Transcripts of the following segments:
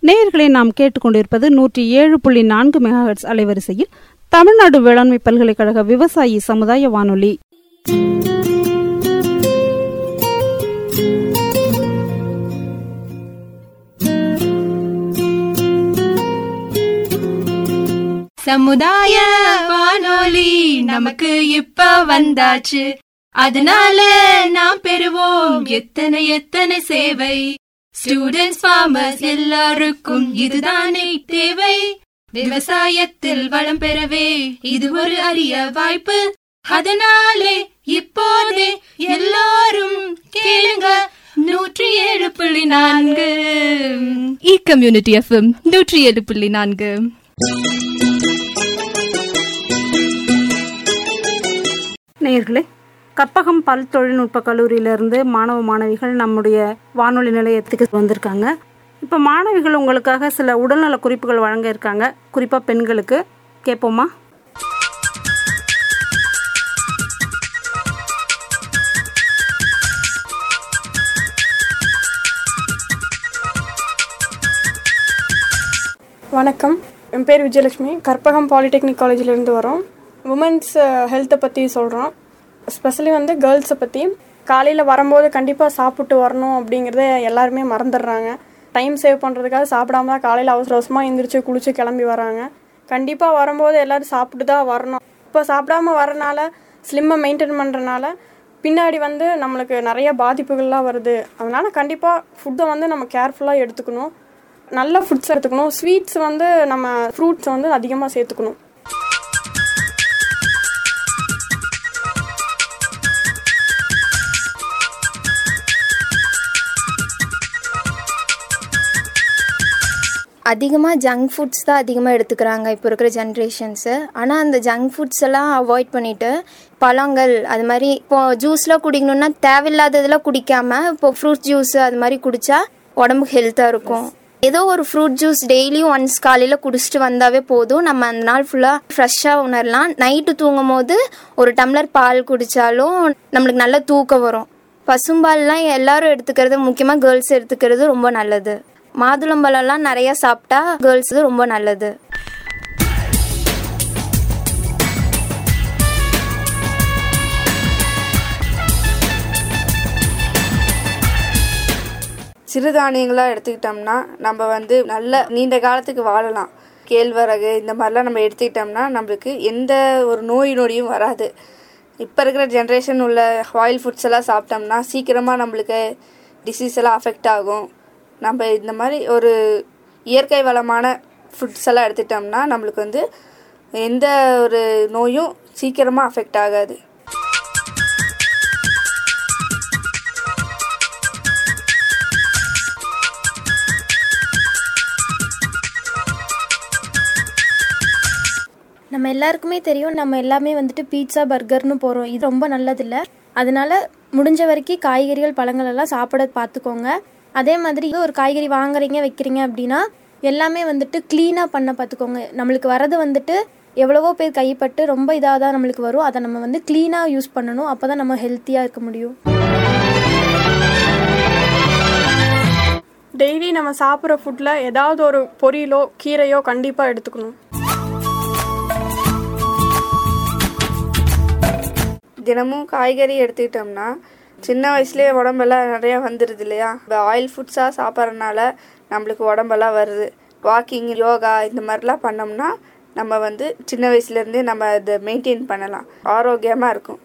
நேயர்களை நாம் கேட்டுக்கொண்டிருப்பது நூற்றி ஏழு புள்ளி நான்கு மெகாஹெட்ஸ் அலைவரிசையில் தமிழ்நாடு வேளாண்மை பல்கலைக்கழக விவசாயி சமுதாய வானொலி சமுதாய வானொலி நமக்கு இப்ப வந்தாச்சு அதனால நாம் பெறுவோம் எத்தனை எத்தனை சேவை ஸ்டூடெண்ட்ஸ் ஃபார்மர்ஸ் எல்லாருக்கும் இதுதானே தேவை விவசாயத்தில் வளம் பெறவே இது ஒரு அரிய வாய்ப்பு அதனாலே இப்போதே எல்லாரும் கேளுங்க நூற்றி ஏழு புள்ளி நான்கு இ கம்யூனிட்டி எஃப்எம் நூற்றி ஏழு புள்ளி நான்கு நேயர்களே கற்பகம் பல் தொழில்நுட்ப கல்லூரியிலிருந்து மாணவ மாணவிகள் நம்முடைய வானொலி நிலையத்துக்கு வந்திருக்காங்க இப்போ மாணவிகள் உங்களுக்காக சில உடல்நல குறிப்புகள் வழங்க இருக்காங்க குறிப்பாக பெண்களுக்கு கேட்போமா வணக்கம் என் பேர் விஜயலட்சுமி கற்பகம் பாலிடெக்னிக் காலேஜிலேருந்து வரோம் உமன்ஸ் ஹெல்த்தை பற்றி சொல்கிறோம் ஸ்பெஷலி வந்து கேர்ள்ஸை பற்றி காலையில் வரும்போது கண்டிப்பாக சாப்பிட்டு வரணும் அப்படிங்கிறத எல்லாருமே மறந்துடுறாங்க டைம் சேவ் பண்ணுறதுக்காக சாப்பிடாம தான் காலையில் அவசர அவசரமாக எந்திரிச்சு குளிச்சு கிளம்பி வராங்க கண்டிப்பாக வரும்போது எல்லோரும் சாப்பிட்டு தான் வரணும் இப்போ சாப்பிடாம வரனால ஸ்லிம்மை மெயின்டைன் பண்ணுறனால பின்னாடி வந்து நம்மளுக்கு நிறைய பாதிப்புகள்லாம் வருது அதனால் கண்டிப்பாக ஃபுட்டை வந்து நம்ம கேர்ஃபுல்லாக எடுத்துக்கணும் நல்ல ஃபுட்ஸ் எடுத்துக்கணும் ஸ்வீட்ஸ் வந்து நம்ம ஃப்ரூட்ஸ் வந்து அதிகமாக சேர்த்துக்கணும் அதிகமாக ஜங்க் ஃபுட்ஸ் தான் அதிகமாக எடுத்துக்கிறாங்க இப்போ இருக்கிற ஜென்ரேஷன்ஸு ஆனால் அந்த ஜங்க் ஃபுட்ஸ் எல்லாம் அவாய்ட் பண்ணிவிட்டு பழங்கள் அது மாதிரி இப்போ ஜூஸ்லாம் குடிக்கணும்னா தேவையில்லாததெல்லாம் குடிக்காம இப்போ ஃப்ரூட் ஜூஸ் அது மாதிரி குடித்தா உடம்புக்கு ஹெல்த்தாக இருக்கும் ஏதோ ஒரு ஃப்ரூட் ஜூஸ் டெய்லியும் ஒன்ஸ் காலையில் குடிச்சிட்டு வந்தாவே போதும் நம்ம அந்த நாள் ஃபுல்லாக ஃப்ரெஷ்ஷாக உணரலாம் நைட்டு தூங்கும் போது ஒரு டம்ளர் பால் குடித்தாலும் நம்மளுக்கு நல்ல தூக்கம் வரும் பசும்பால்லாம் எல்லாரும் எடுத்துக்கிறது முக்கியமாக கேர்ள்ஸ் எடுத்துக்கிறது ரொம்ப நல்லது மாதுளம்பழம்லாம் நிறைய சாப்பிட்டா கேர்ள்ஸுக்கு ரொம்ப நல்லது சிறுதானியங்களாக எடுத்துக்கிட்டோம்னா நம்ம வந்து நல்ல நீண்ட காலத்துக்கு வாழலாம் கேழ்வரகு இந்த மாதிரிலாம் நம்ம எடுத்துக்கிட்டோம்னா நம்மளுக்கு எந்த ஒரு நோய் நொடியும் வராது இப்போ இருக்கிற ஜென்ரேஷன் உள்ள ஆயில் ஃபுட்ஸ் எல்லாம் சாப்பிட்டோம்னா சீக்கிரமாக நம்மளுக்கு டிசீஸ் எல்லாம் அஃபெக்ட் ஆகும் நம்ம இந்த மாதிரி ஒரு இயற்கை வளமான ஃபுட்ஸ் எல்லாம் எடுத்துட்டோம்னா நம்மளுக்கு வந்து எந்த ஒரு நோயும் சீக்கிரமாக அஃபெக்ட் ஆகாது நம்ம எல்லாருக்குமே தெரியும் நம்ம எல்லாமே வந்துட்டு பீட்சா பர்கர்னு போகிறோம் இது ரொம்ப நல்லதில்ல அதனால முடிஞ்ச வரைக்கும் காய்கறிகள் பழங்கள் எல்லாம் சாப்பிட பார்த்துக்கோங்க அதே மாதிரி ஒரு காய்கறி வாங்குறீங்க வைக்கிறீங்க அப்படின்னா எல்லாமே வந்துட்டு க்ளீனாக பண்ண பார்த்துக்கோங்க நம்மளுக்கு வரது வந்துட்டு எவ்வளவோ பேர் கைப்பட்டு ரொம்ப இதாக தான் நம்மளுக்கு வரும் அதை நம்ம வந்து க்ளீனாக யூஸ் பண்ணணும் அப்போ தான் நம்ம ஹெல்த்தியாக இருக்க முடியும் டெய்லி நம்ம சாப்பிட்ற ஃபுட்டில் ஏதாவது ஒரு பொரியலோ கீரையோ கண்டிப்பாக எடுத்துக்கணும் தினமும் காய்கறி எடுத்துக்கிட்டோம்னா சின்ன வயசுலேயே உடம்பெல்லாம் நிறையா வந்துடுது இல்லையா இப்போ ஆயில் ஃபுட்ஸாக சாப்பிட்றதுனால நம்மளுக்கு உடம்பெல்லாம் வருது வாக்கிங் யோகா இந்த மாதிரிலாம் பண்ணோம்னா நம்ம வந்து சின்ன வயசுலேருந்தே நம்ம அதை மெயின்டைன் பண்ணலாம் ஆரோக்கியமாக இருக்கும்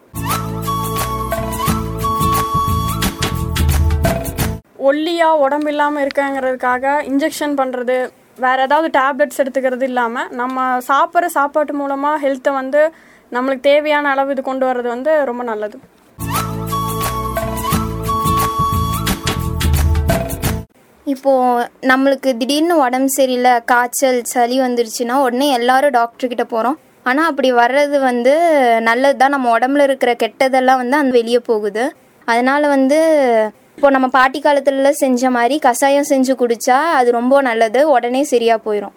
ஒல்லியாக உடம்பு இல்லாமல் இருக்காங்கிறதுக்காக இன்ஜெக்ஷன் பண்ணுறது வேறு ஏதாவது டேப்லெட்ஸ் எடுத்துக்கிறது இல்லாமல் நம்ம சாப்பிட்ற சாப்பாட்டு மூலமாக ஹெல்த்தை வந்து நம்மளுக்கு தேவையான அளவு இது கொண்டு வர்றது வந்து ரொம்ப நல்லது இப்போது நம்மளுக்கு திடீர்னு உடம்பு சரியில்லை காய்ச்சல் சளி வந்துருச்சுன்னா உடனே எல்லாரும் டாக்டர்கிட்ட போகிறோம் ஆனால் அப்படி வர்றது வந்து நல்லது தான் நம்ம உடம்புல இருக்கிற கெட்டதெல்லாம் வந்து அந்த வெளியே போகுது அதனால வந்து இப்போ நம்ம பாட்டி காலத்துல செஞ்ச மாதிரி கஷாயம் செஞ்சு குடிச்சா அது ரொம்ப நல்லது உடனே சரியாக போயிடும்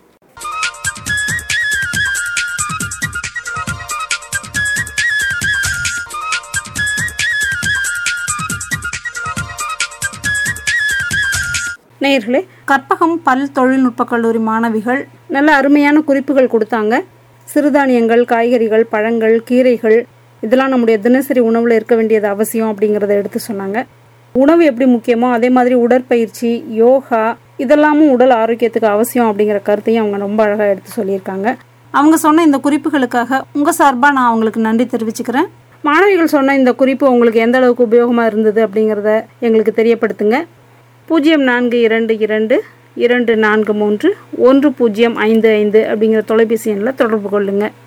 நேயர்களே கற்பகம் பல் தொழில்நுட்ப கல்லூரி மாணவிகள் நல்ல அருமையான குறிப்புகள் கொடுத்தாங்க சிறுதானியங்கள் காய்கறிகள் பழங்கள் கீரைகள் இதெல்லாம் நம்முடைய தினசரி உணவில் இருக்க வேண்டியது அவசியம் அப்படிங்கிறத எடுத்து சொன்னாங்க உணவு எப்படி முக்கியமோ அதே மாதிரி உடற்பயிற்சி யோகா இதெல்லாமும் உடல் ஆரோக்கியத்துக்கு அவசியம் அப்படிங்கிற கருத்தையும் அவங்க ரொம்ப அழகாக எடுத்து சொல்லியிருக்காங்க அவங்க சொன்ன இந்த குறிப்புகளுக்காக உங்கள் சார்பாக நான் அவங்களுக்கு நன்றி தெரிவிச்சுக்கிறேன் மாணவிகள் சொன்ன இந்த குறிப்பு உங்களுக்கு எந்த அளவுக்கு உபயோகமாக இருந்தது அப்படிங்கிறத எங்களுக்கு தெரியப்படுத்துங்க பூஜ்ஜியம் நான்கு இரண்டு இரண்டு இரண்டு நான்கு மூன்று ஒன்று பூஜ்ஜியம் ஐந்து ஐந்து அப்படிங்கிற தொலைபேசி எண்ணில் தொடர்பு கொள்ளுங்கள்